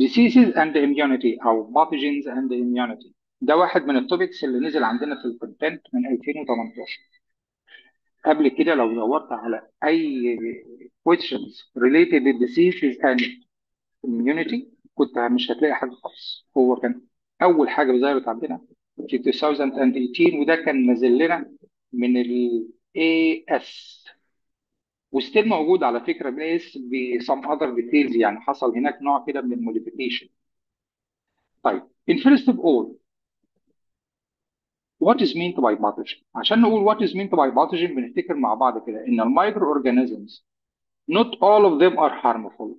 diseases and immunity او pathogens and immunity ده واحد من التوبكس اللي نزل عندنا في الكونتنت من 2018 قبل كده لو دورت على اي questions related to diseases and immunity كنت مش هتلاقي حاجه خالص هو كان اول حاجه ظهرت عندنا في 2018 وده كان نازل لنا من ال AS وستيل موجود على فكره بس بسم اذر ديتيلز يعني حصل هناك نوع كده من الموديفيكيشن طيب in first of all what is meant by pathogen عشان نقول what is meant by pathogen بنفتكر مع بعض كده ان المايكرو اورجانيزمز not all of them are harmful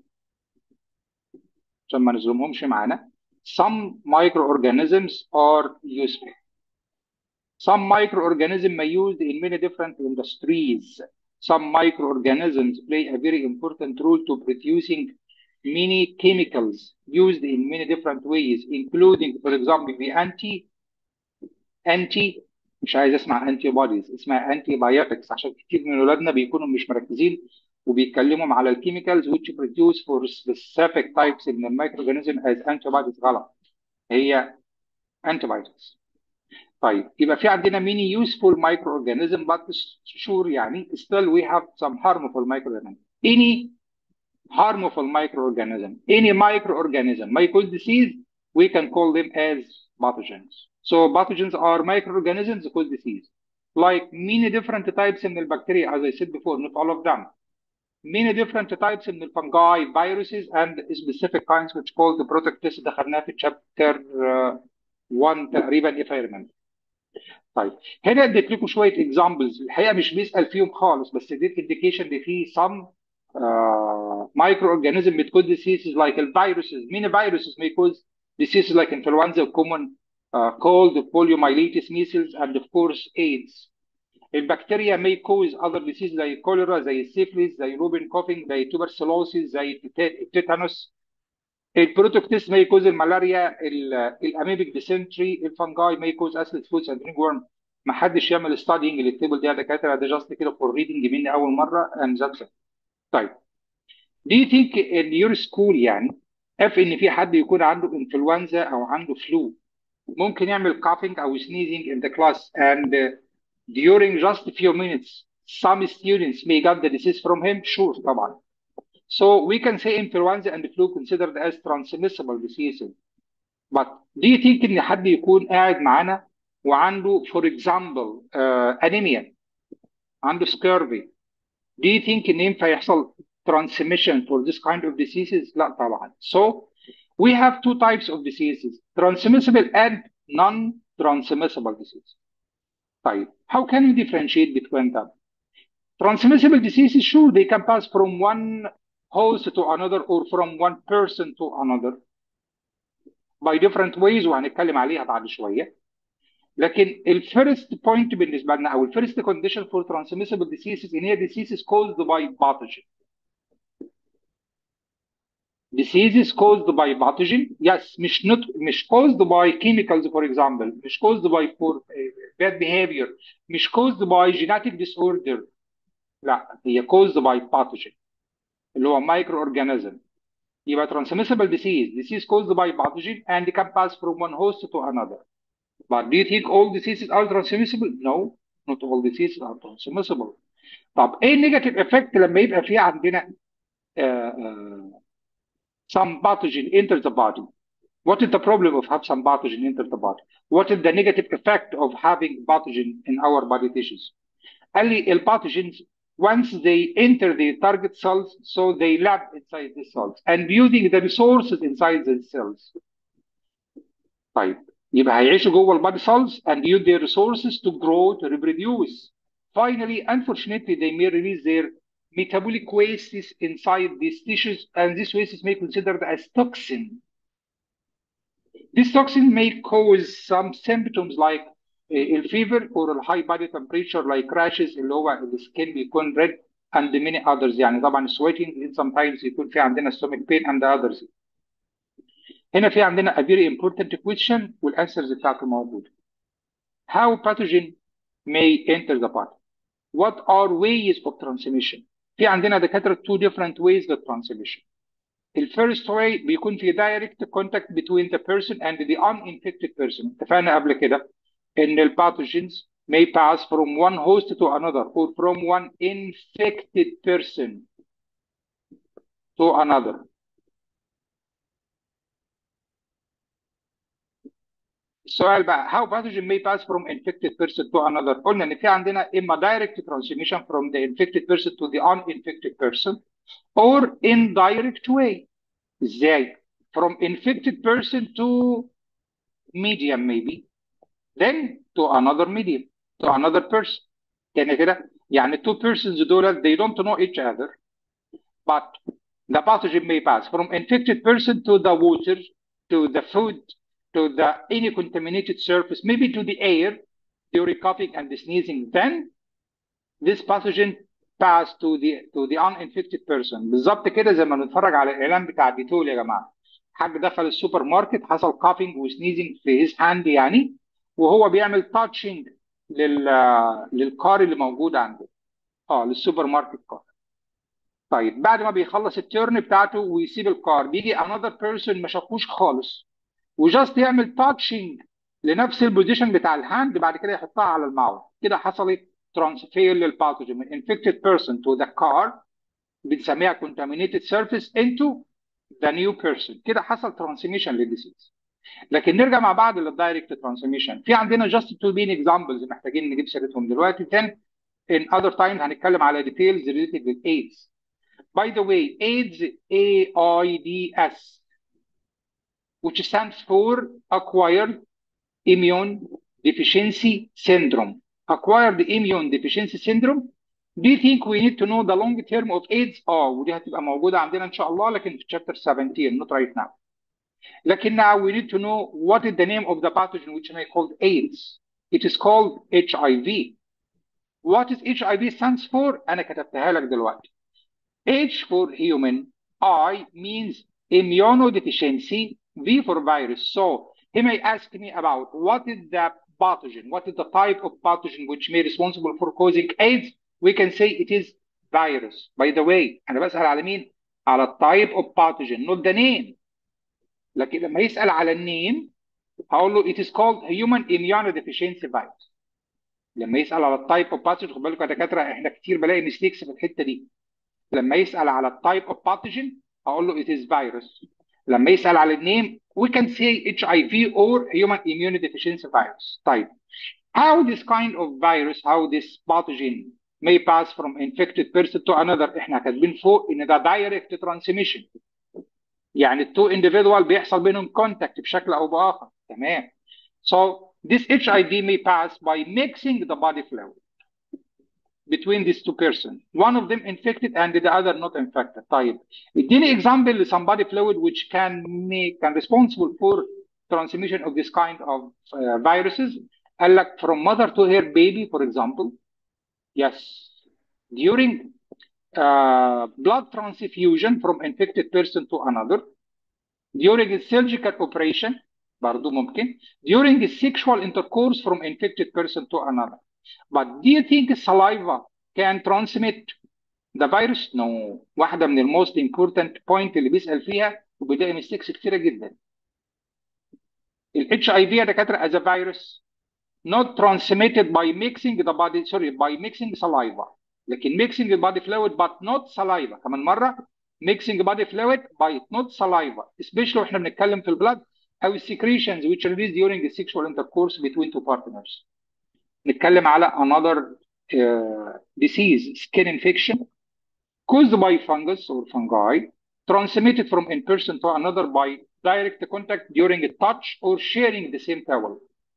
عشان ما نظلمهمش معانا some microorganisms are useful some microorganisms may used in many different industries some microorganisms play a very important role to producing many chemicals used in many different ways including for example the anti انتي مش عايز اسمع انتي بوديز اسمها انتي بايوتكس عشان كتير من ولادنا بيكونوا مش مركزين وبيتكلموا على الكيميكالز which produce for specific types in the microorganism as antibodies غلط هي antibiotics طيب يبقى في عندنا many useful microorganism but sure يعني still we have some harmful microorganism any harmful microorganism any microorganism may cause disease we can call them as pathogens So pathogens are microorganisms that cause disease. Like many different types in the bacteria, as I said before, not all of them. Many different types in the fungi, viruses, and specific kinds which called the protectis دخلناه في chapter 1 تقريبا if I remember. طيب هنا اديت لكم شويه examples الحقيقه مش بيسال فيهم خالص بس اديت indication ان في some uh, microorganism that cause diseases like viruses. Many viruses may cause diseases like influenza, common uh, cold, poliomyelitis, measles, and of course AIDS. البكتيريا may cause other diseases زي الكوليرا زي السيفليس زي روبين كوفينج زي tuberculosis زي التيتانوس البروتوكتيس may cause الملاريا الاميبيك ديسنتري الفنجاي may cause اسيد فوتس اند رينج ورم ما حدش يعمل ستادينج للتيبل دي يا دكاتره ده جاست كده فور ريدنج مني اول مره and that's it. طيب do you think in your school يعني if ان في حد يكون عنده انفلونزا او عنده فلو ممكن يعمل coughing او sneezing in the class and uh, during just a few minutes some students may get the disease from him sure طبعا so we can say influenza and flu considered as transmissible diseases but do you think ان حد يكون قاعد معانا وعنده for example uh, anemia عنده scurvy do you think ان ينفع يحصل transmission for this kind of diseases لا طبعا so we have two types of diseases transmissible and non-transmissible disease. طيب, how can we differentiate between them? Transmissible diseases, sure, they can pass from one host to another or from one person to another by different ways وهنتكلم عليها بعد شوية. لكن الفيرست بوينت بالنسبة لنا أو الفيرست condition for transmissible diseases إن هي diseases caused by pathogen. diseases caused by pathogen yes مش not مش caused by chemicals for example مش caused by poor bad behavior مش caused by genetic disorder لا هي caused by pathogen اللي هو microorganism يبقى transmissible disease disease caused by pathogen and can pass from one host to another but do you think all diseases are transmissible no not all diseases are transmissible طب ايه النيجاتيف افكت لما يبقى في عندنا uh, uh, some pathogen enters the body. What is the problem of have some pathogen enter the body? What is the negative effect of having pathogen in our body tissues? قال لي الباتhogens once they enter the target cells, so they live inside the cells and using the resources inside the cells. طيب يبقى هيعيشوا جوه البادي cells and use their resources to grow to reproduce. Finally, unfortunately, they may release their metabolic wastes inside these tissues, and these wastes may be considered as toxin. This toxin may cause some symptoms like a fever or a high body temperature like rashes اللي هو السكين بيكون red and many others يعني طبعا sweating sometimes يكون في عندنا stomach pain and others. هنا في عندنا a very important question والانسرز بتاعته موجوده. How pathogen may enter the body? What are ways of transmission? في عندنا دكاتره two different ways of transmission. الفيرست واي بيكون في direct contact between the person and the uninfected person اتفقنا قبل كده ان الباثوجينز may pass from one host to another or from one infected person to another السؤال بقى how pathogen may pass from infected person to another قلنا ان في عندنا اما direct transmission from the infected person to the uninfected person or indirect way ازاي from infected person to medium maybe then to another medium to another person يعني كده يعني two persons دول they don't know each other but the pathogen may pass from infected person to the water to the food to the any contaminated surface maybe to the air during coughing and sneezing then this pathogen pass to the to the uninfected person بالظبط كده زي ما بنتفرج على الاعلان بتاع ديتول يا جماعه حد دخل السوبر ماركت حصل كافينج وسنيزنج في هيز هاند يعني وهو بيعمل تاتشنج لل للكار اللي موجود عنده اه للسوبر ماركت كار طيب بعد ما بيخلص التيرن بتاعته ويسيب الكار بيجي another person ما شافوش خالص وجاست يعمل تاتشنج لنفس البوزيشن بتاع الهاند بعد كده يحطها على الماوث كده حصلت ترانسفير للباثوجين من infected person to the car بنسميها contaminated surface into the new person كده حصل ترانسميشن للديسيز لكن نرجع مع بعض للدايركت ترانسميشن في عندنا just two main examples محتاجين نجيب سيرتهم دلوقتي then in other time هنتكلم على details related with AIDS by the way AIDS AIDS which stands for acquired immune deficiency syndrome acquired immune deficiency syndrome Do you think we need to know the long term of AIDS؟ اه ودي هتبقى موجودة عندنا إن شاء الله لكن في chapter 17 not right now. لكن now we need to know what is the name of the pathogen which may called AIDS. It is called HIV. What is HIV stands for؟ أنا كتبتها لك دلوقتي. H for human, I means immunodeficiency, V for virus. So he may ask me about what is the pathogen, what is the type of pathogen which may be responsible for causing AIDS? we can say it is virus. By the way, أنا بسأل على مين؟ على التايب of pathogen, not the name. لكن لما يسأل على النيم هقول له it is called human immunodeficiency virus. لما يسأل على التايب of pathogen خد بالكم يا دكاترة احنا كتير بلاقي ميستيكس في الحتة دي. لما يسأل على التايب of pathogen هقول له it is virus. لما يسأل على النيم we can say HIV or human immunodeficiency virus. طيب how this kind of virus, how this pathogen may pass from infected person to another احنا كاتبين فوق ان ده direct transmission يعني التو individual بيحصل بينهم contact بشكل او باخر تمام so this HIV may pass by mixing the body fluid between these two persons one of them infected and the other not infected طيب اديني example ل somebody fluid which can make can responsible for transmission of this kind of uh, viruses قال لك from mother to her baby for example Yes. During uh, blood transfusion from infected person to another, during a surgical operation, برضو ممكن, during a sexual intercourse from infected person to another. But do you think saliva can transmit the virus? No. واحدة من ال most important point اللي بيسأل فيها وبيلاقي ميستيكس كتيرة جدا. ال HIV يا دكاترة as a virus not transmitted by mixing the body sorry by mixing saliva لكن mixing the body fluid but not saliva كمان مرة mixing body fluid by not saliva especially واحنا بنتكلم في البلد أو secretions which are released during the sexual intercourse between two partners نتكلم على another uh, disease skin infection caused by fungus or fungi transmitted from one person to another by direct contact during a touch or sharing the same towel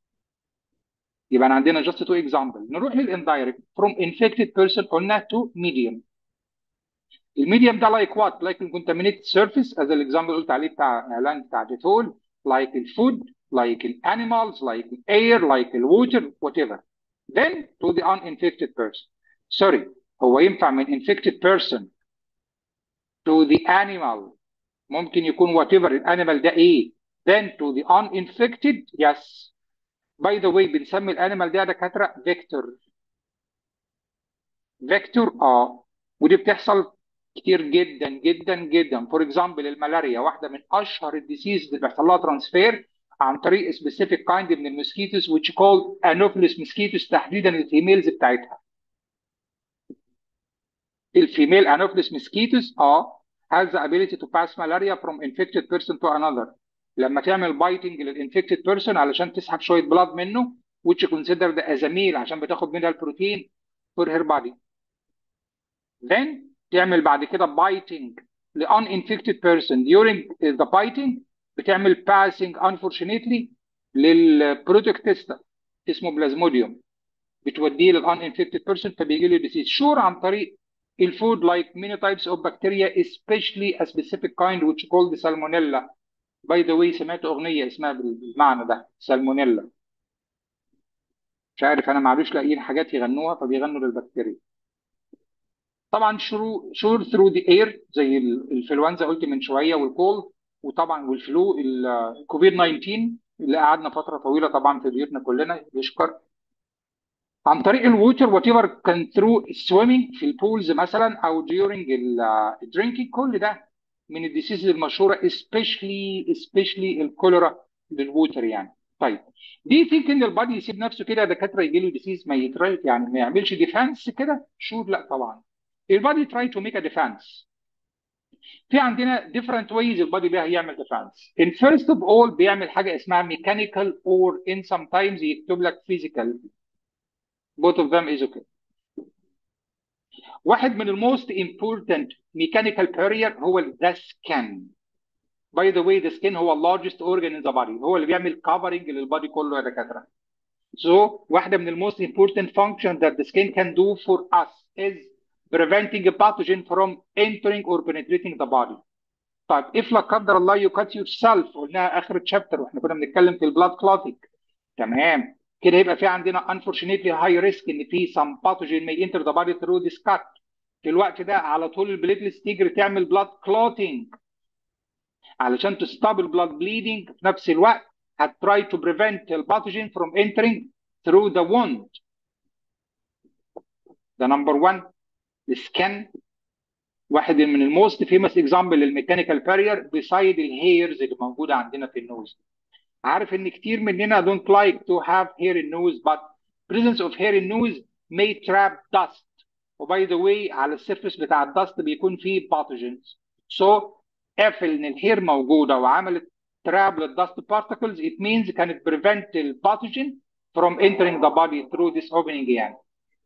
يبقى أنا عندنا just two example نروح للindirect from infected person قلنا to medium الميديم ده like what like contaminated surface as الاكزامبل قلت عليه بتاع اعلان بتاع ديتول like الفود like animals like air like water whatever then to the uninfected person sorry هو ينفع من infected person to the animal ممكن يكون whatever الانيمال ده ايه then to the uninfected yes باي ذا واي بنسمي الانيمال ده دكاتره فيكتور فيكتور اه ودي بتحصل كتير جدا جدا جدا فور اكزامبل الملاريا واحده من اشهر الديسيز اللي بيحصل لها ترانسفير عن طريق سبيسيفيك كايند من المosquitoes which called anopheles mosquitoes تحديدا الفيميلز بتاعتها الفيميل anopheles mosquitoes اه has the ability to pass malaria from infected person to another لما تعمل بايتنج للانفكتد بيرسون علشان تسحب شويه بلاد منه which considered as a meal عشان بتاخد منها البروتين for her body then تعمل بعد كده بايتنج ل uninfected person during the biting بتعمل passing unfortunately للبروتوكتيستا اسمه بلازموديوم بتوديه لل uninfected person فبيجي له disease شور عن طريق الفود like many types of bacteria especially a specific kind which called salmonella by the way سمعت اغنيه اسمها بالمعنى ده سالمونيلا مش عارف انا معلوش لاقيين حاجات يغنوها فبيغنوا للبكتيريا طبعا شرو شور ثرو ذا اير زي الانفلونزا قلت من شويه والكول وطبعا والفلو الكوفيد 19 اللي قعدنا فتره طويله طبعا في بيوتنا كلنا يشكر عن طريق الووتر وات ايفر كان ثرو سويمنج في البولز مثلا او during الدرينكينج كل ده من الديسيز المشهوره especially especially الكوليرا للووتر يعني طيب دي ثينك ان البادي يسيب نفسه كده دكاتره يجي له ديسيز ما يتريت يعني ما يعملش ديفانس كده شور لا طبعا البادي تراي تو ميك ا ديفانس في عندنا different ways البادي بيها يعمل ديفانس in first of all بيعمل حاجه اسمها mechanical or in sometimes يكتب لك physical both of them is okay واحد من الموست important mechanical barrier هو the skin by the way the skin هو largest organ in the body هو اللي بيعمل covering للبادي كله يا دكاتره so واحده من الموست important function that the skin can do for us is preventing a pathogen from entering or penetrating the body طيب if لا قدر الله you cut yourself قلناها اخر تشابتر واحنا كنا بنتكلم في البلاد كلوتينج تمام كده يبقى في عندنا unfortunately high risk ان في some pathogen may enter the body through this cut في الوقت ده على طول البليتلس تجري تعمل blood clotting علشان تستوب البلاد bleeding في نفس الوقت هتراي to prevent the pathogen from entering through the wound ده نمبر 1 السكن واحد من الموست فيمس اكزامبل للميكانيكال بارير بيسايد الهيرز اللي موجوده عندنا في النوز عارف ان كتير مننا don't like to have hair in nose but presence of hair in nose may trap dust وباي ذا واي على السيرفيس بتاع الدست بيكون فيه pathogens so if ان الهير موجوده وعملت trap للدست particles it means can it prevent the pathogen from entering the body through this opening يعني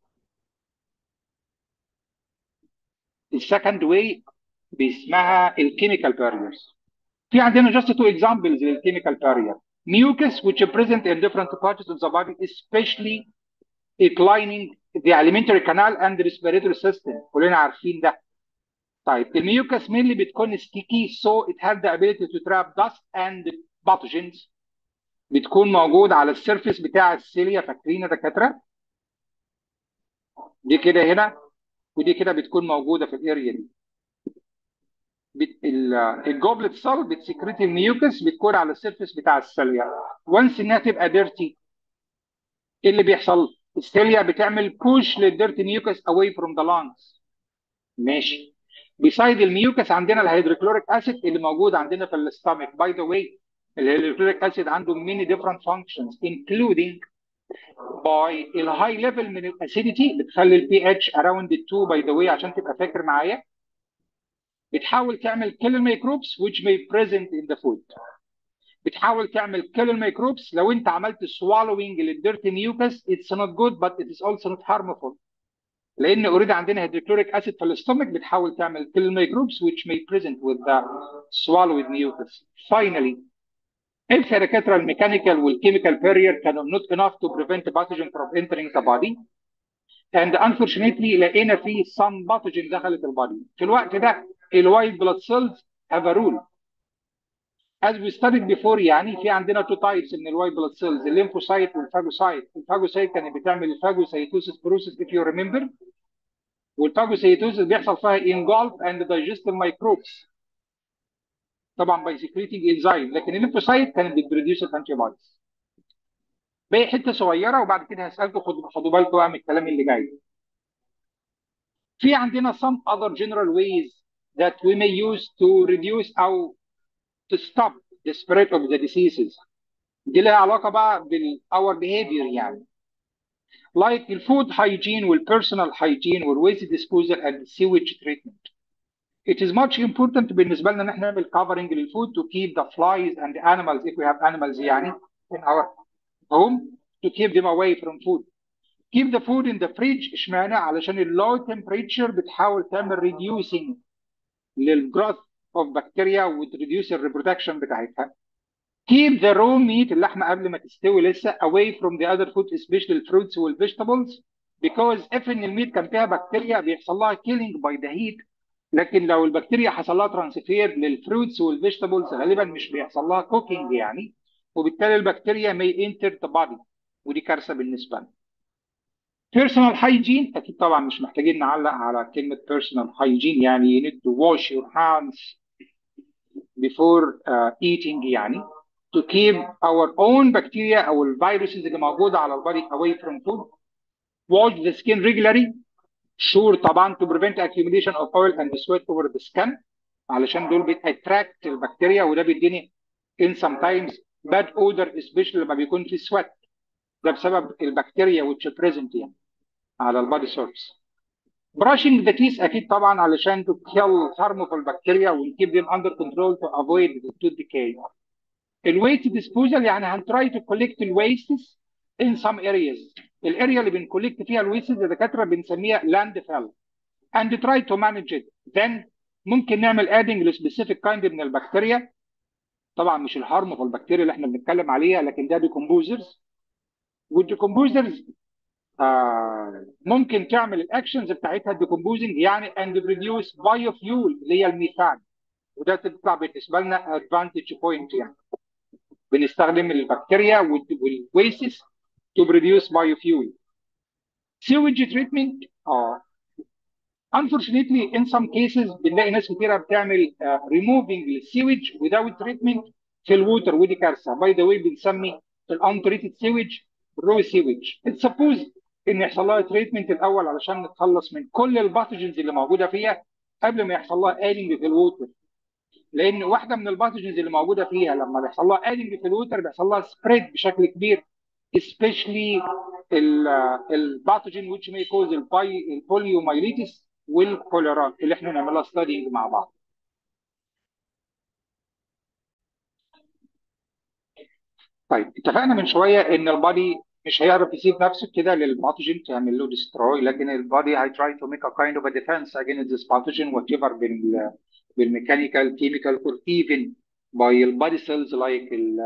السكند واي باسمها الكيميكال باريرز في عندنا just two examples للكيميكال بارير mucus which are present in different parts of the body especially inclining the alimentary canal and the respiratory system كلنا عارفين ده طيب الميوكس مين اللي بتكون sticky so it has the ability to trap dust and pathogens بتكون موجود على السيرفيس بتاع السيليا فاكرين يا دكاتره دي كده هنا ودي كده بتكون موجوده في الاريا دي بت... الجوبلت سيل بتسكريت الميوكس بتكون على السيرفيس بتاع السيليا وانس انها تبقى ديرتي ايه اللي بيحصل؟ السيليا بتعمل بوش للديرتي ميوكس اواي فروم ذا لانجز ماشي بيسايد الميوكس عندنا الهيدروكلوريك اسيد اللي موجود عندنا في الاستامك باي ذا واي الهيدروكلوريك اسيد عنده many different functions including by الهاي ليفل من الاسيديتي بتخلي البي اتش اراوند 2 باي ذا واي عشان تبقى فاكر معايا بتحاول تعمل kill الميكروبس which may present in the food بتحاول تعمل kill الميكروبس لو انت عملت swallowing للديرتي ميوكس it's not good but it is also not harmful لان اوريدي عندنا هيدروكلوريك اسيد في الاستومك بتحاول تعمل kill الميكروبس which may present with the swallowed mucus finally if the دكاتره الميكانيكال والكيميكال barrier كانوا not enough to prevent the pathogen from entering the body and unfortunately لقينا في some pathogen دخلت البادي في الوقت ده الوايت بلاد سيلز have a rule as we studied before يعني في عندنا two types من الوايت بلاد سيلز الليمفوسايت والفاجوسايت الفاجوسايت كانت بتعمل الفاجوسايتوسيس بروسيس if you remember والفاجوسايتوسيس بيحصل فيها engulf and digest microbes طبعا by secreting enzyme لكن الليمفوسايت كانت بتبروديوس الانتي بوديز باقي حته صغيره وبعد كده هسالكم خدوا خدوا بالكم بقى من الكلام اللي جاي في عندنا some other general ways that we may use to reduce أو to stop the spread of the diseases دي لها علاقة بقى بال our behavior يعني like the food hygiene والpersonal hygiene والwaste disposal and sewage treatment it is much important بالنسبة لنا ان احنا نعمل covering للفود to keep the flies and the animals if we have animals يعني in our home to keep them away from food keep the food in the fridge اشمعنى علشان ال low temperature بتحاول تعمل reducing للجروث of bacteria وتريديوس الريبرودكشن بتاعتها keep the raw meat اللحمه قبل ما تستوي لسه away from the other food especially الفروتس والفيجيتابلز because if ان الميت كان فيها بكتيريا بيحصل لها killing by the heat لكن لو البكتيريا حصل لها ترانسفير للفروتس والفيجيتابلز غالبا مش بيحصل لها كوكينج يعني وبالتالي البكتيريا may enter the body ودي كارثه بالنسبه لنا. personal hygiene اكيد طبعا مش محتاجين نعلق على كلمه personal hygiene يعني you need to wash your hands before uh, eating يعني to keep our own bacteria او الفيروسز اللي موجوده على البادي away from food wash the skin regularly sure طبعا to prevent accumulation of oil and sweat over the skin علشان دول بيتراكت البكتيريا وده بيديني in sometimes bad odor especially لما بيكون في sweat ده بسبب البكتيريا which is present يعني على البادي سيرفيس brushing the teeth اكيد طبعا علشان to kill harmful bacteria and keep them under control to avoid the tooth decay الويست ديسبوزال يعني هنتراي تو كولكت الويستس in some areas الاريا اللي بنكولكت فيها الويستس يا دكاتره بنسميها لاند فيل and try to manage it then ممكن نعمل adding لسبيسيفيك كايند من البكتيريا طبعا مش الهارمفul البكتيريا اللي احنا بنتكلم عليها لكن ده ديكومبوزرز والديكومبوزرز آه ممكن تعمل الاكشنز بتاعتها ديكومبوزنج يعني and produce biofuel اللي هي الميثان وده تطلع بالنسبه لنا ادفانتج بوينت يعني بنستخدم البكتيريا والويسس to produce biofuel. Sewage treatment اه unfortunately in some cases بنلاقي ناس كتيره بتعمل uh, removing السيوج without treatment في الووتر ودي كارثه باي ذا واي بنسمي الانتريتد سيوج رو سيوج اتس سبوز ان يحصل لها تريتمنت الاول علشان نتخلص من كل الباثوجنز اللي موجوده فيها قبل ما يحصل لها ادنج في الووتر لان واحده من الباثوجنز اللي موجوده فيها لما بيحصل لها ادنج في الووتر بيحصل لها سبريد بشكل كبير especially الباثوجين which may cause البوليومايليتس والكوليرا اللي احنا نعملها ستادينج مع بعض. طيب اتفقنا من شويه ان البادي مش هيعرف يسيب نفسه كده للباثوجين تعمل له ديستروي لكن البادي هي try to make a kind of a defense against this pathogen whatever بال بالميكانيكال كيميكال or even by البادي cells like ال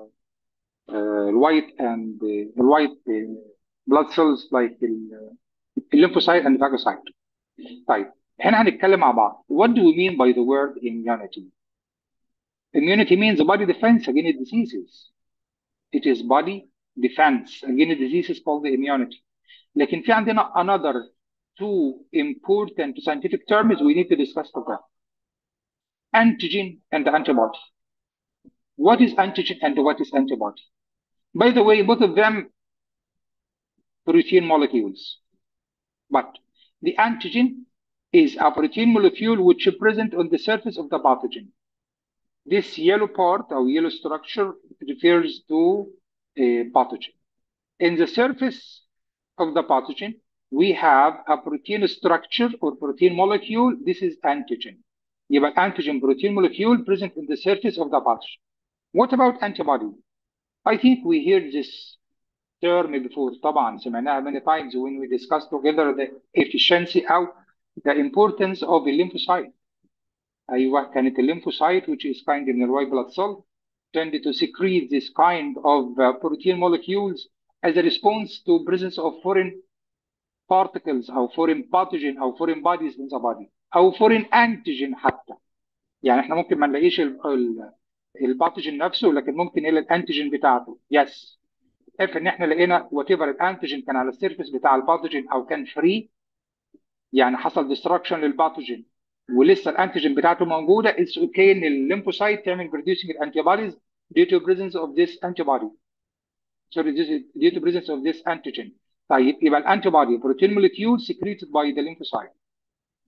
الوايت اند الوايت بلاد سيلز لايك الليمفوسايت اند فاجوسايت طيب هنا هنتكلم مع بعض what do we mean by the word immunity immunity means body defense against diseases it is body defense against diseases called the immunity لكن في عندنا another two important scientific terms we need to discuss together antigen and antibody what is antigen and what is antibody by the way, both of them protein molecules. But the antigen is a protein molecule which is present on the surface of the pathogen. This yellow part or yellow structure refers to a pathogen. In the surface of the pathogen, we have a protein structure or protein molecule. This is antigen. يبقى antigen protein molecule present in the surface of the pathogen. What about antibody? I think we heard this term before طبعا سمعناها many times when we discussed together the efficiency أو the importance of the lymphocyte. أيوة كانت الليمفوسايت which is kind من الوايت blood cell tended to secrete this kind of uh, protein molecules as a response to presence of foreign particles أو foreign pathogen أو foreign bodies in the body أو foreign antigen حتى. يعني احنا ممكن ما نلاقيش ال ال الباثوجين نفسه لكن ممكن نلاقي الانتيجين بتاعته يس اف ان احنا لقينا وات ايفر الانتيجين كان على السيرفيس بتاع الباثوجين او كان فري يعني حصل ديستراكشن للباثوجين ولسه الانتيجين بتاعته موجوده اتس اوكي ان الليمفوسايت تعمل بروديوسنج الانتي بوديز due to presence of this antibody sorry this is due to presence of this antigen طيب يبقى الانتي بودي بروتين molecule secreted by the lymphocyte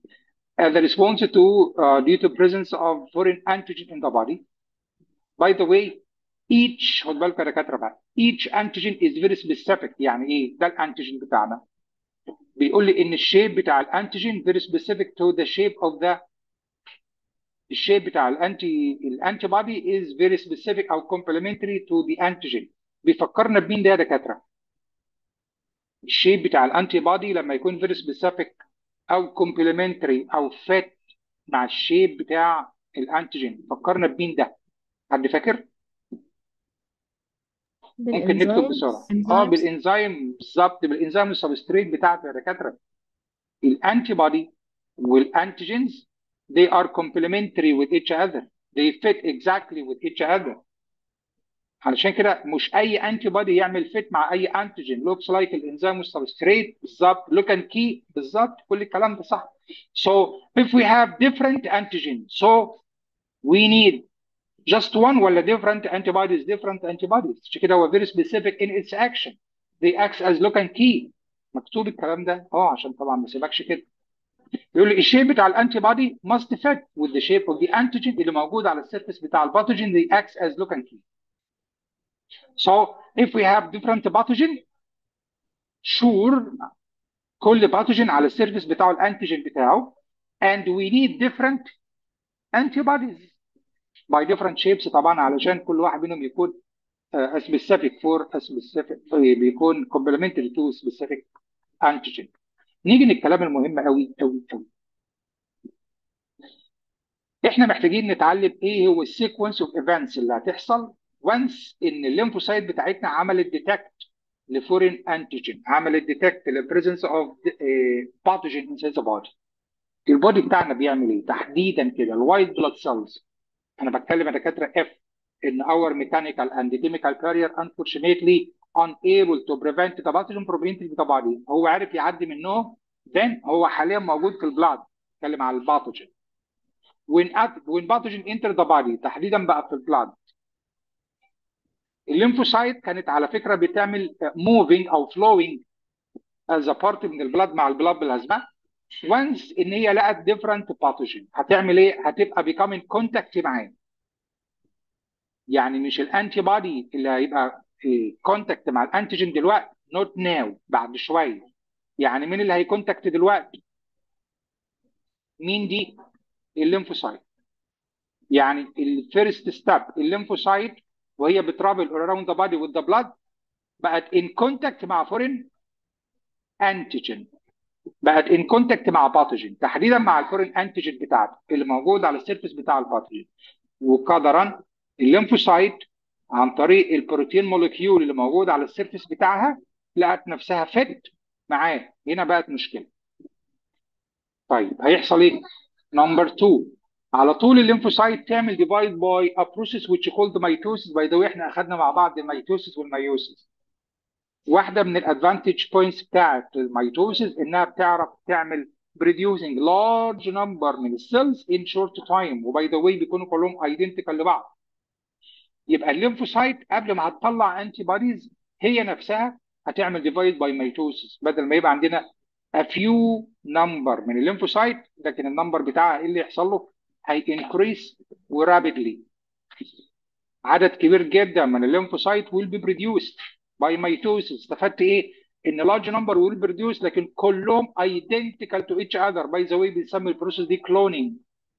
as a response to uh, due to presence of foreign antigen in the body. By the way, each خد بالك يا دكاتره بقى each antigen is very specific يعني ايه؟ ده الانتيجين بتاعنا. بيقول لي ان الشيب بتاع الانتيجين very specific to the shape of the الشيب بتاع الانتي الانتي بودي is very specific او complementary to the antigen. بيفكرنا بمين ده يا دكاتره؟ الشيب بتاع الانتي بودي لما يكون very specific او complementary او fit مع الشيب بتاع الانتيجين فكرنا بمين ده حد فاكر ممكن نكتب بالانزيمز بسرعه اه enzymes بالانزيم بالظبط بالانزيم والسبستريت بتاعته يا دكاتره الانتي بودي والانتيجينز they are complementary with each other they fit exactly with each other علشان كده مش اي انتي بودي يعمل فيت مع اي انتيجين لوكس لايك الانزيم والسبستريت بالظبط لوك اند كي بالظبط كل الكلام ده صح so if we have different antigens so we need just one ولا different antibodies different antibodies عشان كده هو very specific in its action they act as look and key مكتوب الكلام ده اه عشان طبعا ما سيبكش كده يقول لي الشيب بتاع الانتي بودي must fit with the shape of the antigen اللي موجود على السيرفيس بتاع الباثوجين they act as look and key so if we have different pathogen sure كل باثوجين على السيرفيس بتاعه الانتيجين بتاعه and we need different antibodies by different shapes طبعا علشان كل واحد منهم يكون uh, specific for a specific بيكون complementary to specific antigen نيجي للكلام المهم قوي قوي قوي احنا محتاجين نتعلم ايه هو السيكونس اوف ايفنتس اللي هتحصل وانس ان الليمفوسايت بتاعتنا عملت ديتكت لفورين انتيجين عملت ديتكت للبريزنس اوف باثوجين انسايد ذا بودي البودي بتاعنا بيعمل ايه تحديدا كده الوايت بلاد سيلز انا بتكلم يا دكاتره اف ان our mechanical and chemical barrier unfortunately unable to prevent the pathogen from entering the body هو عارف يعدي منهم then هو حاليا موجود في البلاد بتكلم على الباثوجين when at, when pathogen enter the body تحديدا بقى في البلاد الليمفوسايت كانت على فكره بتعمل moving او flowing as a part من البلاد مع البلاد بالهزمه once ان هي لقت different pathogen هتعمل ايه؟ هتبقى becoming contact معاه يعني مش الانتي بودي اللي هيبقى كونتاكت مع الانتيجين دلوقتي نوت ناو بعد شويه يعني مين اللي هيكونتاكت دلوقتي؟ مين دي؟ الليمفوسايت يعني الفيرست ستيب الليمفوسايت وهي بترابل around the body with the blood بقت in contact مع فورين انتيجين بقت in contact مع باثوجين تحديدا مع الفورين انتيجين بتاعته اللي موجود على السيرفيس بتاع الباثوجين وقدرا الليمفوسايت عن طريق البروتين مولكيول اللي موجود على السيرفيس بتاعها لقت نفسها فت معاه هنا بقت مشكله طيب هيحصل ايه نمبر 2 على طول الليمفوسايت تعمل ديفايد باي ا بروسيس which called mitosis باي ذا واي احنا اخذنا مع بعض الميتوسيس والميوسيس واحده من الادفانتج بوينتس بتاعت الميتوسيس انها بتعرف تعمل producing large number من السيلز in short time وباي ذا واي بيكونوا كلهم ايدنتيكال لبعض يبقى الليمفوسايت قبل ما هتطلع انتي بوديز هي نفسها هتعمل ديفايد باي ميتوسيس بدل ما يبقى عندنا a few number من الليمفوسايت لكن النمبر بتاعها ايه اللي يحصل له؟ هي increase ورابيدلي عدد كبير جدا من الليمفوسايت will be produced by mitosis استفدت ايه؟ ان large number will be produced لكن كلهم identical to each other by the way بنسمي البروسيس دي cloning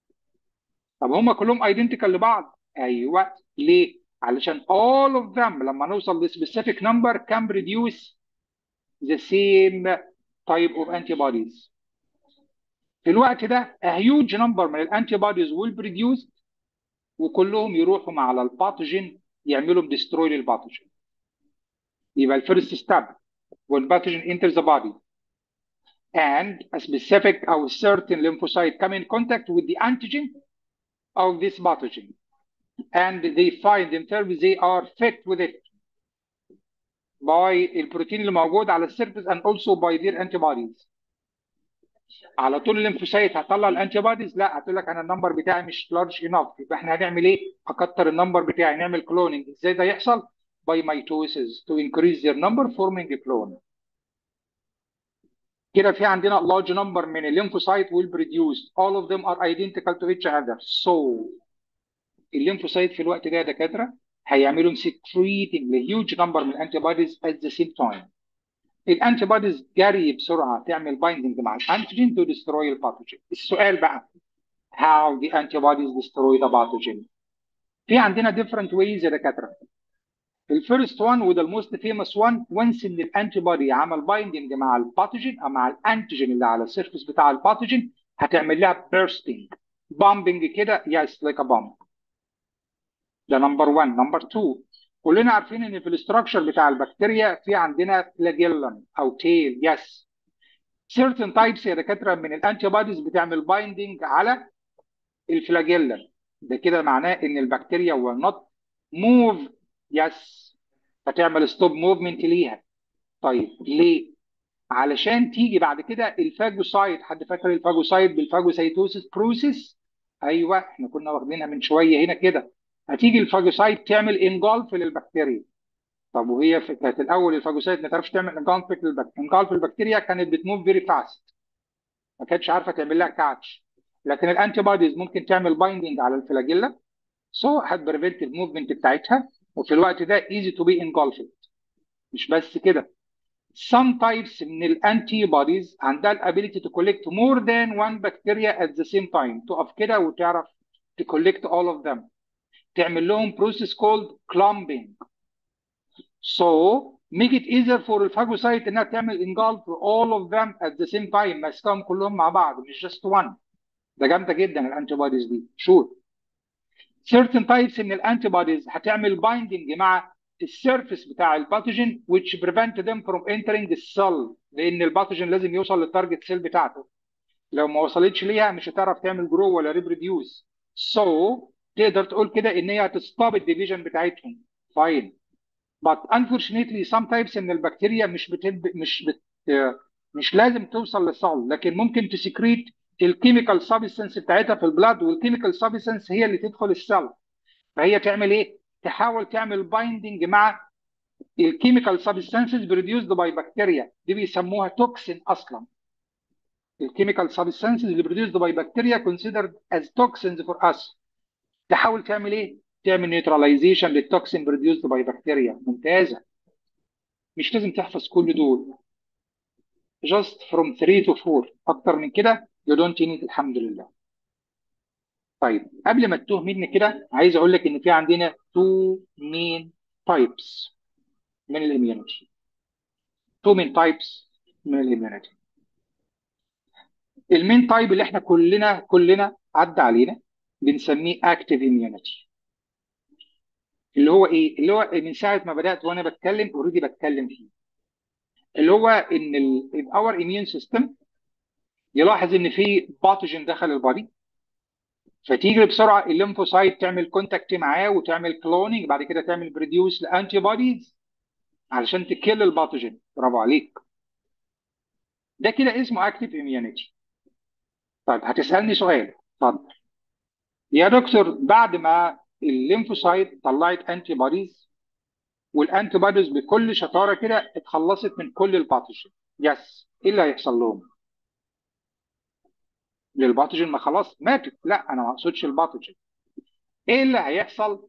طب هم كلهم identical لبعض ايوه ليه؟ علشان all of them لما نوصل ل specific number can produce the same type of antibodies في الوقت ده a huge number من الانتي بوديز will produce وكلهم يروحوا مع على الباثوجين يعملوا ديستروي للباثوجين يبقى الفيرست ستيب when pathogen enters the body and a specific or certain lymphocyte come in contact with the antigen of this pathogen and they find themselves they are fit with it by البروتين اللي موجود على السيرفيس and also by their antibodies على طول الليمفوسايت هتطلع الانتي بوديز لا هتقول لك انا النمبر بتاعي مش لارج انف يبقى احنا هنعمل ايه؟ اكتر النمبر بتاعي نعمل كلوننج ازاي ده يحصل؟ by mitosis to increase their number forming a clone كده في عندنا large number من الليمفوسايت will produce all of them are identical to each other so الليمفوسايت في الوقت ده يا دكاتره هيعملوا secreting a huge number من الانتي بوديز at the same time الانتي بوديز جري بسرعه تعمل بايندنج مع الانتيجين to destroy الباثوجين السؤال بقى how the antibodies destroy the pathogen في عندنا different ways يا دكاتره الفيرست وان وده الموست فيموس وان وانس ان الانتي بودي عمل بايندنج مع الباثوجين او مع الانتيجين اللي على السيرفيس بتاع الباثوجين هتعمل لها بيرستنج بامبنج كده يس لايك ا بامب ده نمبر 1 نمبر 2 كلنا عارفين ان في الاستراكشر بتاع البكتيريا في عندنا فلاجيلم او تيل يس certain types يا دكاتره من الانتي بوديز بتعمل بايندنج على الفلاجيلم ده كده معناه ان البكتيريا will not move يس فتعمل ستوب موفمنت ليها طيب ليه؟ علشان تيجي بعد كده الفاجوسايد حد فاكر الفاجوسايد بالفاجوسايتوسيس بروسيس ايوه احنا كنا واخدينها من شويه هنا كده هتيجي الفاجوسايد تعمل انجولف للبكتيريا طب وهي في كانت الاول الفاجوسايد ما تعرفش تعمل انجولف للبكتيريا انجولف البكتيريا كانت بتموف فيري فاست ما كانتش عارفه تعمل لها كاتش لكن الانتي بوديز ممكن تعمل بايندنج على الفلاجيلا سو هتبريفنت الموفمنت بتاعتها وفي الوقت ده easy to be engulfed مش بس كده some types من الانتي بوديز عندها الابيليتي to collect more than one bacteria at the same time تقف كده وتعرف to collect all of them تعمل لهم process called clumping so make it easier for الفاجوسايت انها تعمل engulf all of them at the same time ماسكهم كلهم مع بعض مش just one ده جامده جدا الانتي بوديز دي شور certain types من الانتي بوديز هتعمل بايندنج مع السيرفيس بتاع الباثوجين which prevent them from entering the cell لان الباثوجين لازم يوصل للتارجت سيل بتاعته لو ما وصلتش ليها مش هتعرف تعمل جرو ولا ريبروديوس so تقدر تقول كده ان هي هتستوب الديفيجن بتاعتهم فاين but unfortunately some types من البكتيريا مش بتب... مش بت... مش لازم توصل للصل لكن ممكن تسكريت الكيميكال سبستنس بتاعتها في البلاد والكيميكال سبستنس هي اللي تدخل السيل فهي تعمل ايه؟ تحاول تعمل بايندنج مع الكيميكال سبستانسز بروديوسد باي بكتيريا دي بيسموها توكسين اصلا الكيميكال سبستانسز اللي بروديوسد باي بكتيريا considered as toxins for us تحاول تعمل ايه؟ تعمل نيوتراليزيشن للتوكسين بروديوسد باي بكتيريا ممتازه مش لازم تحفظ كل دول just from 3 to 4 اكتر من كده you don't need الحمد لله طيب قبل ما تتوه مني كده عايز اقول لك ان في عندنا two main types من الاميونيتي two main types من الاميونيتي المين تايب اللي احنا كلنا كلنا عدى علينا بنسميه اكتيف immunity اللي هو ايه اللي هو من ساعه ما بدات وانا بتكلم اوريدي بتكلم فيه اللي هو ان اور immune system يلاحظ ان في باثوجين دخل البادي فتيجي بسرعه الليمفوسايت تعمل كونتاكت معاه وتعمل كلونينج بعد كده تعمل بروديوس لانتي بوديز علشان تكل الباثوجين برافو عليك ده كده اسمه اكتيف immunity طيب هتسالني سؤال اتفضل يا دكتور بعد ما الليمفوسايت طلعت انتي بوديز والانتي بوديز بكل شطاره كده اتخلصت من كل الباثوجين يس ايه اللي هيحصل لهم؟ للباثوجين ما خلاص ماتت لا انا ما اقصدش الباثوجين ايه اللي هيحصل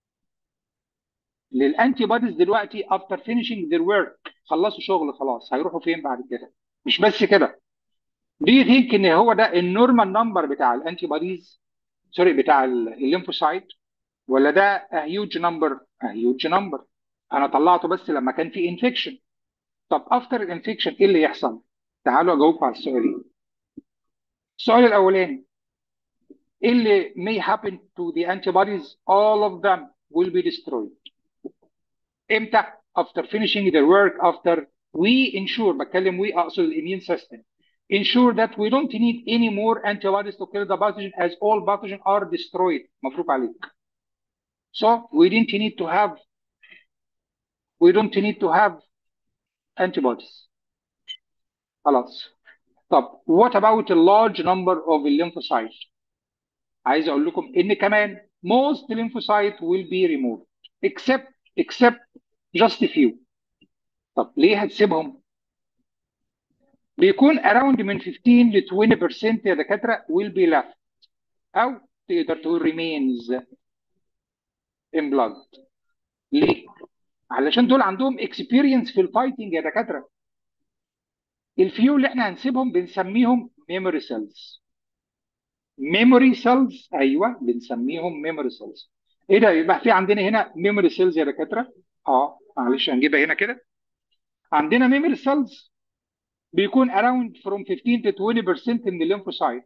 للانتي بوديز دلوقتي افتر فينيشنج ذير ورك خلصوا شغل خلاص هيروحوا فين بعد كده مش بس كده دي يو ثينك ان هو ده النورمال نمبر بتاع الانتي بوديز سوري بتاع الليمفوسايت ولا ده هيوج نمبر هيوج نمبر انا طلعته بس لما كان في انفكشن طب افتر الانفكشن ايه اللي يحصل تعالوا اجاوبكم على السؤالين السؤال الاولاني ايه اللي may happen to the antibodies all of them will be destroyed امتى after finishing their work after we ensure بتكلم we اقصد الاميون system ensure that we don't need any more antibodies to kill the pathogen as all pathogens are destroyed مبروك عليك so we didn't need to have we don't need to have antibodies خلاص طب what about a large number of lymphocytes عايز اقول لكم ان كمان most lymphocytes will be removed except except just a few طب ليه هتسيبهم بيكون around من 15 ل 20% يا دكاتره will be left او تقدر تقول remains in blood ليه؟ علشان دول عندهم experience في الفايتنج يا دكاتره الفيو اللي احنا هنسيبهم بنسميهم memory cells memory cells ايوه بنسميهم memory cells ايه ده يبقى في عندنا هنا memory cells يا دكاتره اه معلش هنجيبها هنا كده عندنا memory cells بيكون around from 15 to 20% من الليمفوسايت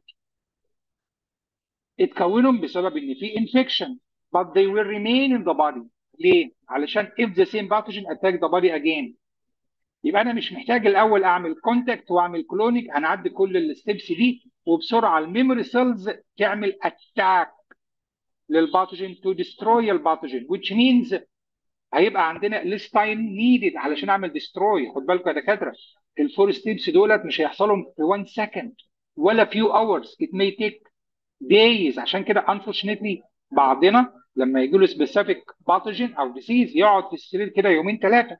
اتكونوا بسبب ان في infection but they will remain in the body ليه؟ علشان if the same pathogen attack the body again يبقى انا مش محتاج الاول اعمل كونتاكت واعمل كلونيك هنعدي كل الستبس دي وبسرعه الميموري سيلز تعمل اتاك للباثوجين تو ديستروي الباثوجين which means هيبقى عندنا less time needed علشان اعمل ديستروي خد بالكم يا دكاتره الفور ستيبس دولت مش هيحصلوا في 1 سكند ولا few hours it may take days عشان كده unfortunately بعضنا لما يجي له سبيسيفيك باثوجين او ديسيز يقعد في السرير كده يومين ثلاثه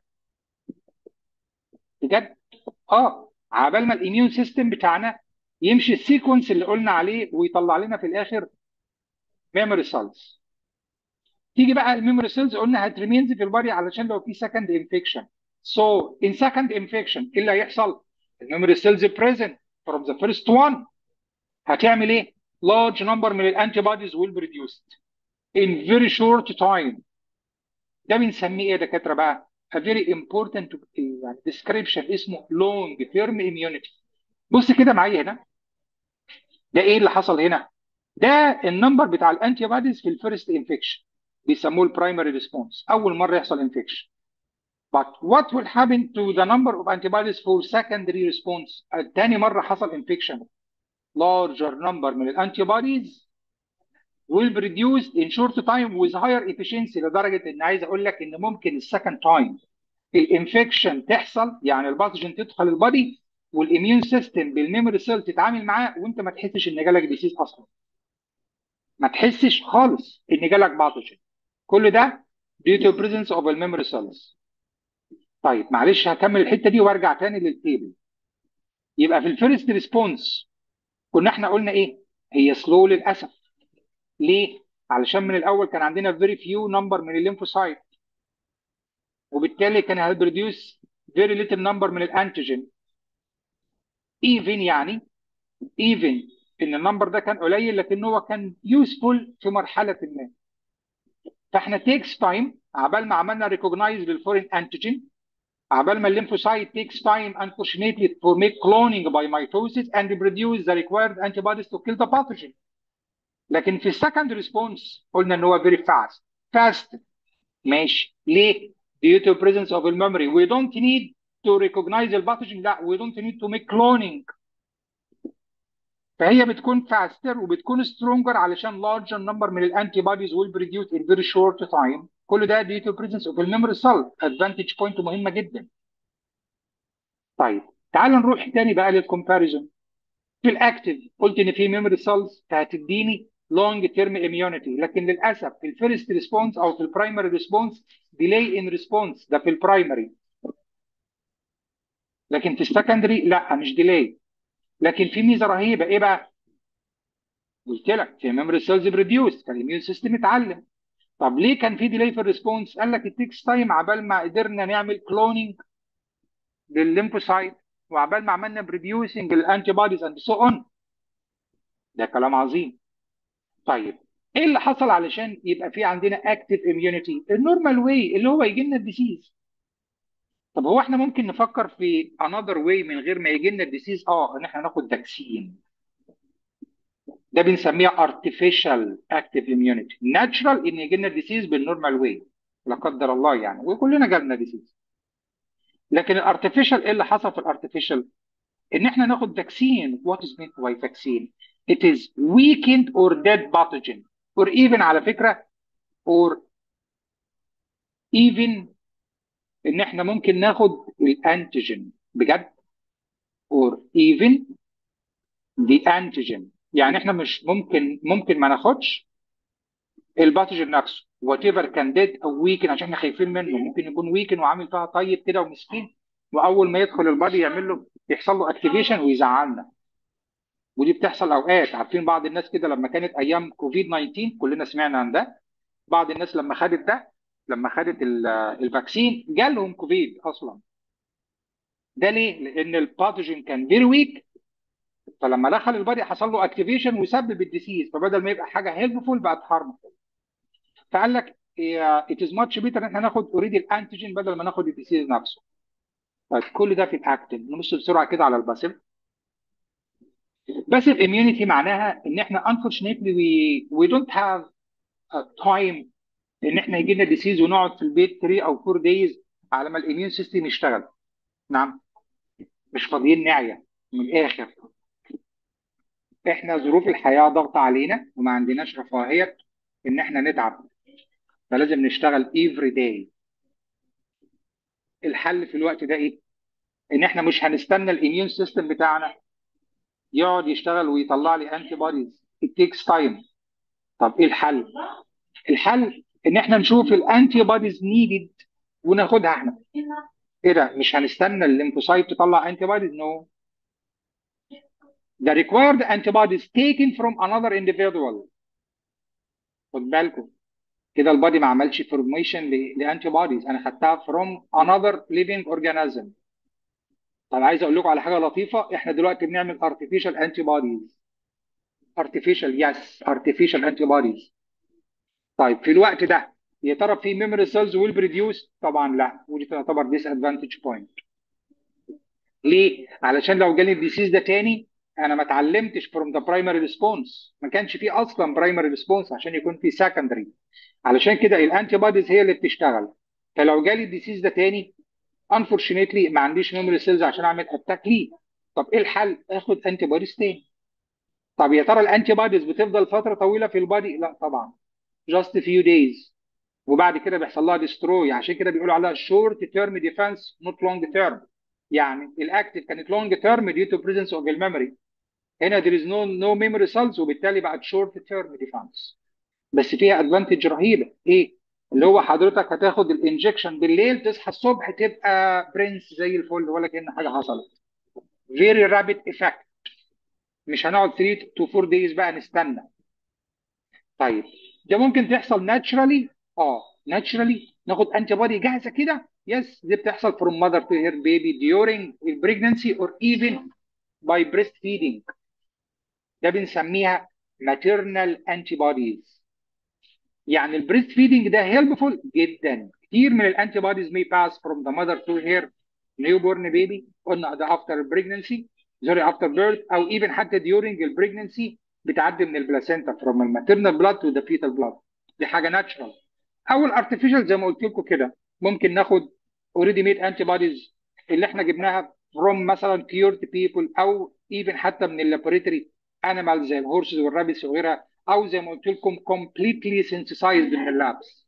بجد اه عبال ما الاميون سيستم بتاعنا يمشي السيكونس اللي قلنا عليه ويطلع لنا في الاخر ميموري سيلز تيجي بقى الميموري سيلز قلنا هتريمينز في البادي علشان لو في سكند انفكشن سو ان سكند انفكشن ايه اللي هيحصل؟ الميموري سيلز بريزنت فروم ذا فيرست وان هتعمل ايه؟ large number من الانتي بوديز will be reduced in very short time ده بنسميه ايه يا دكاتره بقى؟ a very important يعني description اسمه long term immunity بص كده معايا هنا ده ايه اللي حصل هنا؟ ده النمبر بتاع الانتي بوديز في الفيرست انفكشن بيسموه البرايمري ريسبونس اول مره يحصل انفكشن but what will happen to the number of antibodies for secondary response تاني مره حصل انفكشن larger number من الانتي بوديز will be reduced in short time with higher efficiency لدرجه ان عايز اقول لك ان ممكن السكند تايم الانفكشن تحصل يعني الباثوجين تدخل البادي والاميون سيستم بالميموري سيل تتعامل معاه وانت ما تحسش ان جالك ديسيز اصلا ما تحسش خالص ان جالك باثوجين كل ده due to presence of the memory cells طيب معلش هكمل الحته دي وارجع تاني للتيبل يبقى في الفيرست ريسبونس كنا احنا قلنا ايه هي سلو للاسف ليه علشان من الاول كان عندنا very few number من الليمفوسايت وبالتالي كان هيبروديوس very little number من الانتيجين even يعني even ان النمبر ده كان قليل لكن هو كان يوسفول في مرحله ما فاحنا تيكس تايم عبال ما عملنا ريكوجنايز للفورين انتيجين عبال ما الليمفوسايت takes time unfortunately for make cloning by mitosis and produce the required antibodies to kill the pathogen لكن في السكند ريسبونس قلنا ان هو very fast fast ماشي ليه؟ due to presence of the memory we don't need to recognize the pathogen لا we don't need to make cloning فهي بتكون faster وبتكون stronger علشان larger number من الانتي بوديز will be produced in very short time كل ده due to presence of the memory cell advantage point مهمه جدا طيب تعال نروح تاني بقى للكومباريزون في الاكتف قلت ان في ميموري سيلز هتديني لونج تيرم اميونيتي لكن للاسف في الفيرست ريسبونس او في البرايمري ريسبونس ديلي ان ريسبونس ده في البرايمري لكن في السكندري لا مش ديلي لكن في ميزه رهيبه ايه بقى؟ قلت لك في ميموري سيلز بريديوس فالاميون سيستم اتعلم طب ليه كان في ديلي في الريسبونس؟ قال لك التكس تايم عبال ما قدرنا نعمل كلوننج للليمفوسايت وعبال ما عملنا بريديوسنج الانتي بوديز اند سو اون ده كلام عظيم طيب ايه اللي حصل علشان يبقى في عندنا اكتف اميونيتي النورمال واي اللي هو يجي لنا الديسيز طب هو احنا ممكن نفكر في انذر واي من غير ما يجي لنا الديسيز اه ان احنا ناخد فاكسين ده بنسميه artificial active immunity natural ان يجي لنا الديسيز بالنورمال واي لا قدر الله يعني وكلنا جالنا ديسيز لكن الارتفيشال ايه اللي حصل في الارتفيشال ان احنا ناخد فاكسين what is meant by vaccine it is weakened or dead pathogen or even على فكره or even ان احنا ممكن ناخد الانتيجين بجد or even the antigen يعني احنا مش ممكن ممكن ما ناخدش الباثوجين نفسه وات ايفر كان ديد او ويكن عشان احنا خايفين منه ممكن يكون ويكن وعامل فيها طيب كده ومسكين واول ما يدخل البادي يعمل له يحصل له اكتيفيشن ويزعلنا ودي بتحصل اوقات عارفين بعض الناس كده لما كانت ايام كوفيد 19 كلنا سمعنا عن ده بعض الناس لما خدت ده لما خدت ال- الفاكسين جالهم كوفيد اصلا ده ليه؟ لان الباثوجين كان فيري ويك فلما دخل البادي حصل له اكتيفيشن وسبب الديسيز فبدل ما يبقى حاجه هيلفول بقت هارمفول فقال لك ات از ماتش بيتر ان احنا ناخد اوريدي الانتيجين بدل ما ناخد الديسيز نفسه طيب كل ده في الاكتين نبص بسرعه كده على الباسيف باسيف اميونيتي معناها ان احنا unfortunately we we don't have a time ان احنا يجي لنا ديسيز ونقعد في البيت 3 او 4 دايز على ما الاميون سيستم يشتغل نعم مش فاضيين نعيا من الاخر احنا ظروف الحياه ضغط علينا وما عندناش رفاهيه ان احنا نتعب فلازم نشتغل every day الحل في الوقت ده ايه؟ ان احنا مش هنستنى الاميون سيستم بتاعنا يقعد يشتغل ويطلع لي انتي بوديز it takes time طب ايه الحل؟ الحل ان احنا نشوف الانتي بوديز نيدد وناخدها احنا ايه ده مش هنستنى الليمفوسايت تطلع انتي بوديز نو the required antibodies taken from another individual خد بالكم كده البادي ما عملش فورميشن لانتي بوديز انا خدتها from another living organism طب عايز اقول لكم على حاجه لطيفه احنا دلوقتي بنعمل artificial antibodies artificial yes artificial antibodies طيب في الوقت ده يا ترى في memory cells will produce طبعا لا ودي تعتبر disadvantage point ليه؟ علشان لو جالي الديسيز ده تاني انا ما اتعلمتش from the primary response ما كانش في اصلا primary response عشان يكون في secondary علشان كده الانتي بوديز هي اللي بتشتغل فلو جالي الديسيز ده تاني unfortunately ما عنديش memory cells عشان اعمل اتاك ليه طب ايه الحل؟ اخد انتي بوديز تاني طب يا ترى الانتي بوديز بتفضل فتره طويله في البادي؟ لا طبعا just a few days وبعد كده بيحصل لها ديستروي عشان كده بيقولوا عليها شورت تيرم ديفense نوت لونج تيرم يعني الاكتف كانت لونج تيرم ديو تو بريزنس اوف الميموري هنا there is no no memory cells وبالتالي بقت شورت تيرم ديفense بس فيها ادفانتج رهيبه ايه اللي هو حضرتك هتاخد الانجكشن بالليل تصحى الصبح تبقى برنس زي الفل ولا كأن حاجه حصلت very rapid effect مش هنقعد 3 to 4 days بقى نستنى طيب ده ممكن تحصل ناتشرالي اه ناتشرالي ناخد انتي بودي جاهزه كده يس دي بتحصل from mother to her baby during pregnancy or even by breastfeeding ده بنسميها maternal antibodies يعني البريست فيدنج ده هيلبفول جدا كتير من الانتي بوديز may pass from the mother to her newborn baby قلنا ده after pregnancy sorry after birth او even حتى during البريجنسي بتعدي من البلاسينتا from الماتيرنال بلاد to the fetal blood دي حاجه ناتشرال او الارتفيشال زي ما قلت لكم كده ممكن ناخد اوريدي ميد انتي بوديز اللي احنا جبناها from مثلا cured people او even حتى من اللابوريتري انيمال زي الهورسز والرابتس وغيرها او زي ما قلت لكم completely synthesized من اللابس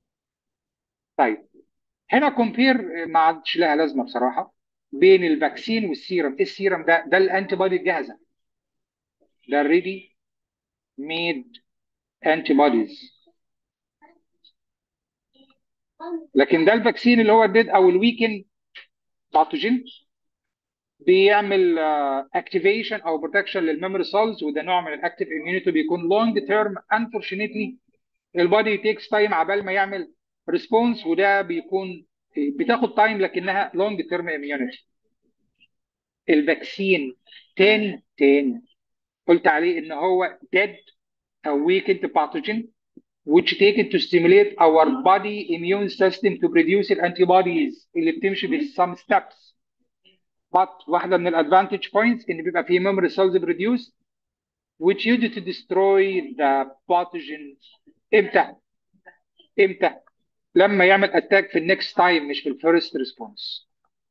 طيب هنا كومبير ما عادش لها لازمه بصراحه بين الفاكسين والسيرم ايه السيرم ده ده الانتي بودي الجاهزه ده ريدي ميد انتي بوديز لكن ده الفاكسين اللي هو الديد او الويكن باثوجين بيعمل اكتيفيشن او بروتكشن للميموري سيلز وده نوع من الاكتيف اميونيتي بيكون لونج تيرم انفورشنتلي البادي تيكس تايم عبال ما يعمل ريسبونس وده بيكون بتاخد تايم لكنها لونج تيرم اميونيتي الفاكسين تاني تاني قلت عليه ان هو dead او weakened pathogen which taken to stimulate our body immune system to produce الانتيبوديز اللي بتمشي ب some steps but واحده من الادفانتج بوينتس ان بيبقى فيه memory cells produced which used to destroy the pathogen امتى؟ امتى؟ لما يعمل اتاك في النكست تايم مش في الفيرست ريسبونس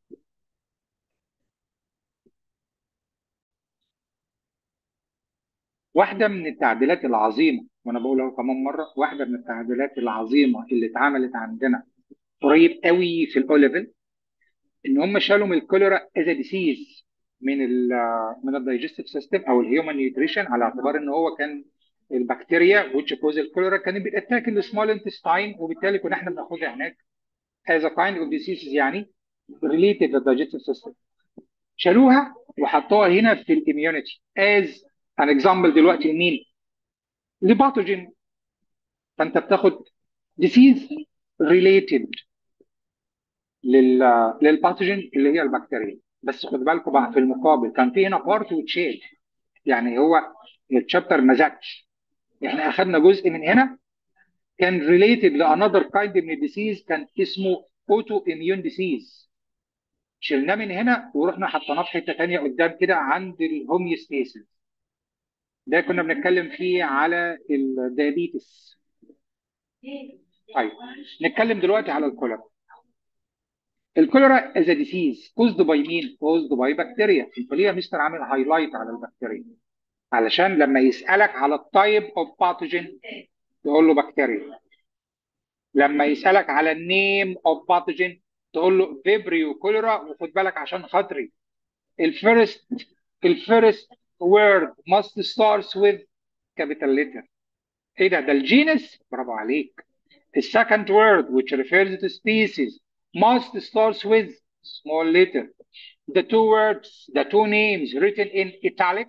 واحدة من التعديلات العظيمة وأنا بقولها كمان مرة واحدة من التعديلات العظيمة اللي اتعملت عندنا قريب قوي في الأو ليفل إن هم شالوا من الكوليرا از ديسيز من ال من الدايجستيف سيستم أو الهيومن نيوتريشن على اعتبار إن هو كان البكتيريا which cause الكوليرا كانت بتاتاك السمول انتستاين وبالتالي كنا احنا بناخدها هناك as a kind of diseases يعني related to the digestive system شالوها وحطوها هنا في الاميونيتي as an example دلوقتي لمين؟ لباثوجين فانت بتاخد disease related لل للباثوجين اللي هي البكتيريا بس خد بالكم بقى في المقابل كان في هنا بارت وتشيل يعني هو الشابتر ما زادش احنا اخذنا جزء من هنا كان related لانذر كايند من الديسيز كان اسمه اوتو اميون ديسيز شلناه من هنا ورحنا حطيناه في حته ثانيه قدام كده عند الهوميوستاسيس ده كنا بنتكلم فيه على الديابيتس طيب نتكلم دلوقتي على الكوليرا الكوليرا از ديسيز كوزد باي مين؟ كوزد باي بكتيريا انت ليه يا مستر عامل هايلايت على البكتيريا؟ علشان لما يسالك على التايب اوف باثوجين تقول له بكتيريا لما يسالك على النيم اوف باثوجين تقول له فيبريو كوليرا وخد بالك عشان خاطري الفيرست الفيرست word must starts with capital letter ايه ده ده الجينس برافو عليك السكند word which refers to species must starts with small letter the two words the two names written in italic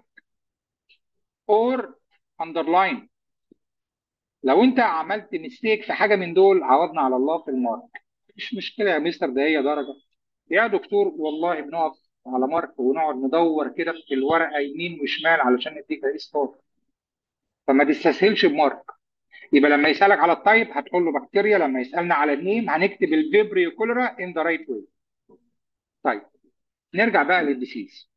or underline لو انت عملت ميستيك في حاجه من دول عوضنا على الله في المارك مش مشكله يا مستر ده هي درجه يا دكتور والله بنقف على مارك ونقعد ندور كده في الورقه يمين وشمال علشان نديك ايه ستار فما تستسهلش بمارك يبقى لما يسالك على التايب هتقول له بكتيريا لما يسالنا على النيم هنكتب الفيبريو كوليرا ان ذا رايت واي طيب نرجع بقى للديسيز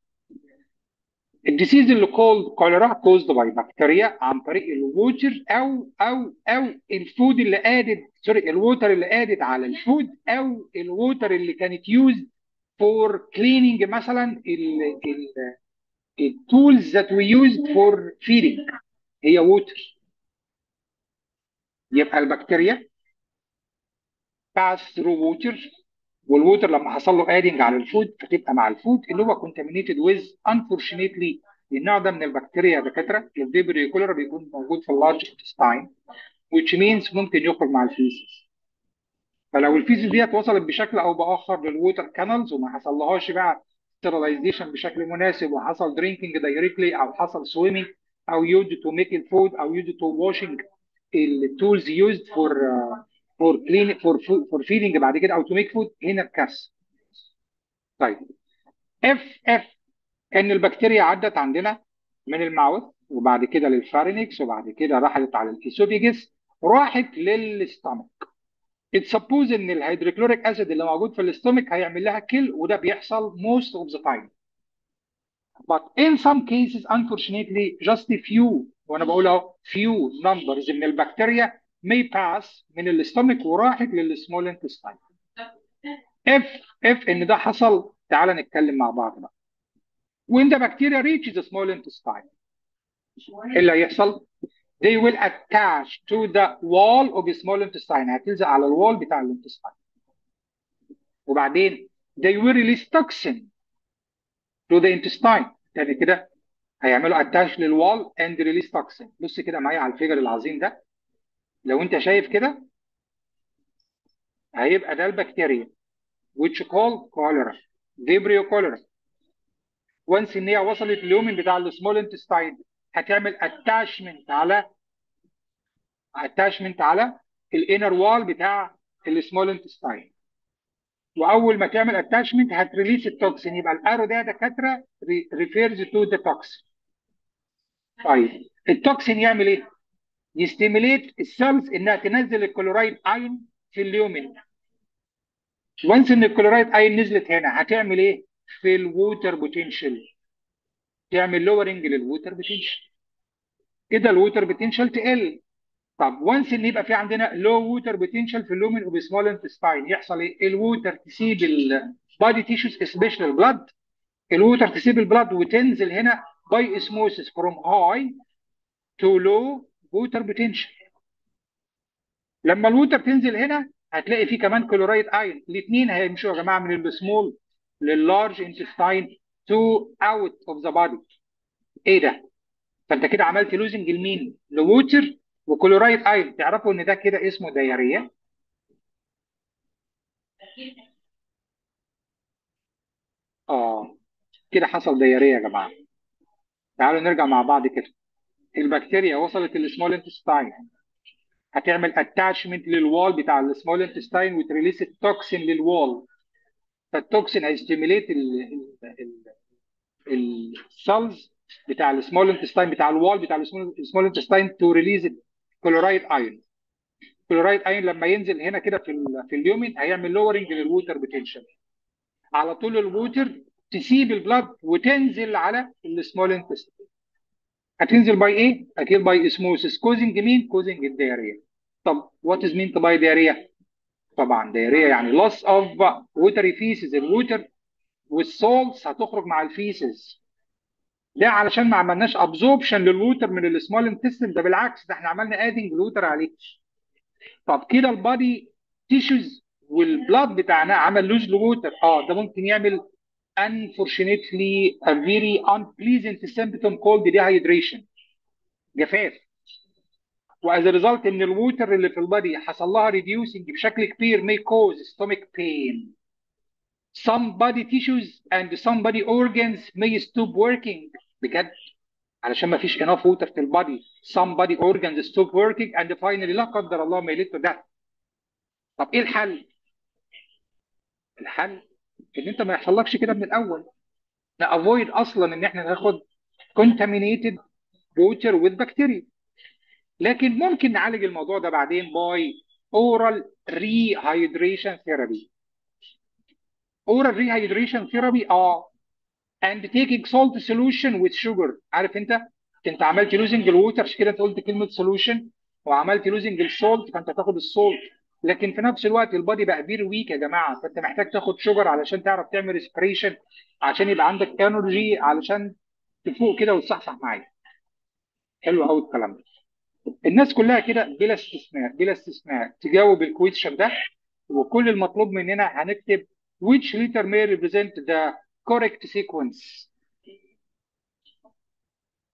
الديسيز اللي كولد كوليرا كوزد باي بكتيريا عن طريق الووتر او او او الفود اللي ادد سوري الووتر اللي ادد على الفود او الووتر اللي كانت يوزد فور كليننج مثلا التولز ذات وي يوزد فور فيدنج هي ووتر يبقى البكتيريا باس ثرو ووتر والووتر لما حصل له ادنج على الفود فتبقى مع الفود اللي هو كونتامينيتد ويز انفورشنتلي النوع ده من البكتيريا يا دكاتره الفيبريو كوليرا بيكون موجود في اللارج انتستاين which means ممكن يخرج مع الفيسس فلو الفيسس ديت وصلت بشكل او باخر للووتر كانالز وما حصلهاش بقى ستيرلايزيشن بشكل مناسب وحصل درينكينج دايركتلي او حصل سويمنج او يوز تو ميك الفود او يوز تو واشنج التولز يوزد فور فور كلين فور فور فيدنج بعد كده او تو ميك فود هنا الكاس طيب اف اف ان البكتيريا عدت عندنا من الماوث وبعد كده للفارينكس وبعد كده راحت على الاسوفيجس راحت للستامك اتسبوز ان الهيدروكلوريك اسيد اللي موجود في الاستومك هيعمل لها كيل وده بيحصل most of the time but in some cases unfortunately just a few وانا بقول اهو few numbers من البكتيريا may pass من الاستومك وراحت للسمول انتستاين if if ان ده حصل تعال نتكلم مع بعض بقى when the bacteria reaches the small intestine ايه اللي هيحصل they will attach to the wall of the small intestine هتلزق على الوال بتاع الانتستين وبعدين they will release toxin to the intestine تاني كده هيعملوا attach للوال and release toxin بص كده معايا على الفيجر العظيم ده لو انت شايف كده هيبقى ده البكتيريا which called cholera vibrio cholera وانس ان هي وصلت لليومن بتاع السمول انتستاين هتعمل اتاشمنت على اتاشمنت على الانر وال بتاع السمول انتستاين واول ما تعمل اتاشمنت هتريليس التوكسين يبقى الارو ده دكاتره ريفيرز تو ذا توكسين طيب التوكسين يعمل ايه؟ يستيميليت السيلز انها تنزل الكلورايد اين في اليومن وانس ان الكلورايد اين نزلت هنا هتعمل ايه؟ في الووتر بوتنشال تعمل لورنج للووتر بوتنشال كده الووتر بوتنشال تقل طب وانس ان يبقى في عندنا لو ووتر بوتنشال في اللومن اوف سمول انتستاين يحصل ايه؟ الووتر تسيب البادي تيشوز سبيشال البلاد الووتر تسيب البلاد وتنزل هنا باي اسموسيس فروم هاي تو لو ووتر بوتنشال لما الووتر تنزل هنا هتلاقي فيه كمان كلورايد اين الاثنين هيمشوا يا جماعه من السمول لللارج انتستاين تو اوت اوف ذا بادي ايه ده؟ فانت كده عملت لوزنج لمين؟ لووتر وكلورايد اين تعرفوا ان ده كده اسمه دياريه اه كده حصل دياريه يا جماعه تعالوا نرجع مع بعض كده البكتيريا وصلت للسمول انتستاين هتعمل اتاتشمنت للوال بتاع السمول انتستاين وتريليس التوكسين للوال فالتوكسين هيستيميليت السيلز بتاع السمول انتستاين بتاع الوال بتاع السمول انتستاين تو ريليز كلورايد ايون كلورايد ايون لما ينزل هنا كده في ال في اليومن هيعمل لورنج للووتر بوتنشال على طول الووتر تسيب البلاد وتنزل على السمول انتستين هتنزل باي ايه؟ اكيد باي اسموسيس كوزنج مين؟ كوزنج الدياريه طب وات از مين باي دياريه؟ طبعا دياريه يعني loss of watery feces الووتر والسولز هتخرج مع الفيسز ده علشان ما عملناش ابزوربشن للووتر من السمول انتستين ده بالعكس ده احنا عملنا ادنج الووتر عليه طب كده البادي تيشوز والبلاد بتاعنا عمل لوز لووتر اه ده ممكن يعمل unfortunately a very unpleasant symptom called dehydration جفاف واز ريزلت ان الووتر اللي في البادي حصل لها ريديوسنج بشكل كبير may cause stomach pain some body tissues and some body organs may stop working بجد علشان ما فيش enough water في البادي some body organs stop working and finally لا قدر الله ما يلت ده طب ايه الحل؟ الحل ان انت ما يحصلكش كده من الاول نافويد اصلا ان احنا ناخد contaminated water with bacteria لكن ممكن نعالج الموضوع ده بعدين باي oral rehydration therapy oral rehydration therapy اه and taking salt solution with sugar عارف انت انت عملت لوزنج الووتر عشان كده انت قلت كلمه solution وعملت لوزنج السولت فانت تاخد السولت لكن في نفس الوقت البادي بقى بير ويك يا جماعه فانت محتاج تاخد شوجر علشان تعرف تعمل ريسبريشن عشان يبقى عندك انرجي علشان تفوق كده وتصحصح معايا حلو قوي الكلام ده الناس كلها كده بلا استثناء بلا استثناء تجاوب الكويشن ده وكل المطلوب مننا هنكتب which letter may represent the correct sequence